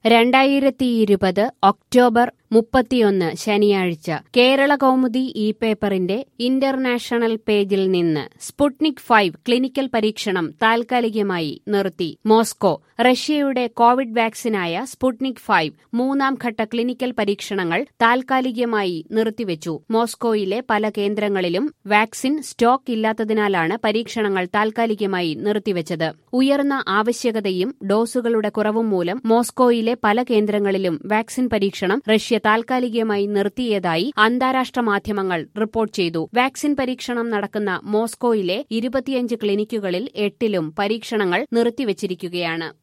രണ്ടായിരത്തി ഇരുപത് ഒക്ടോബർ മുപ്പത്തിയൊന്ന് ശനിയാഴ്ച കേരള കൗമുദി ഈ പേപ്പറിന്റെ ഇന്റർനാഷണൽ പേജിൽ നിന്ന് സ്പുട്നിക് ഫൈവ് ക്ലിനിക്കൽ പരീക്ഷണം താൽക്കാലികമായി നിർത്തി മോസ്കോ റഷ്യയുടെ കോവിഡ് വാക്സിനായ സ്പുട്നിക് ഫൈവ് മൂന്നാം ഘട്ട ക്ലിനിക്കൽ പരീക്ഷണങ്ങൾ താൽക്കാലികമായി നിർത്തിവെച്ചു മോസ്കോയിലെ പല കേന്ദ്രങ്ങളിലും വാക്സിൻ സ്റ്റോക്ക് ഇല്ലാത്തതിനാലാണ് പരീക്ഷണങ്ങൾ താൽക്കാലികമായി നിർത്തിവെച്ചത് ഉയർന്ന ആവശ്യകതയും ഡോസുകളുടെ കുറവും മൂലം മോസ്കോയിലെ പല കേന്ദ്രങ്ങളിലും വാക്സിൻ പരീക്ഷണം റഷ്യ താൽക്കാലികമായി നിർത്തിയതായി അന്താരാഷ്ട്ര മാധ്യമങ്ങൾ റിപ്പോർട്ട് ചെയ്തു വാക്സിൻ പരീക്ഷണം നടക്കുന്ന മോസ്കോയിലെ ഇരുപത്തിയഞ്ച് ക്ലിനിക്കുകളിൽ എട്ടിലും പരീക്ഷണങ്ങൾ നിർത്തിവച്ചിരിക്കുകയാണ്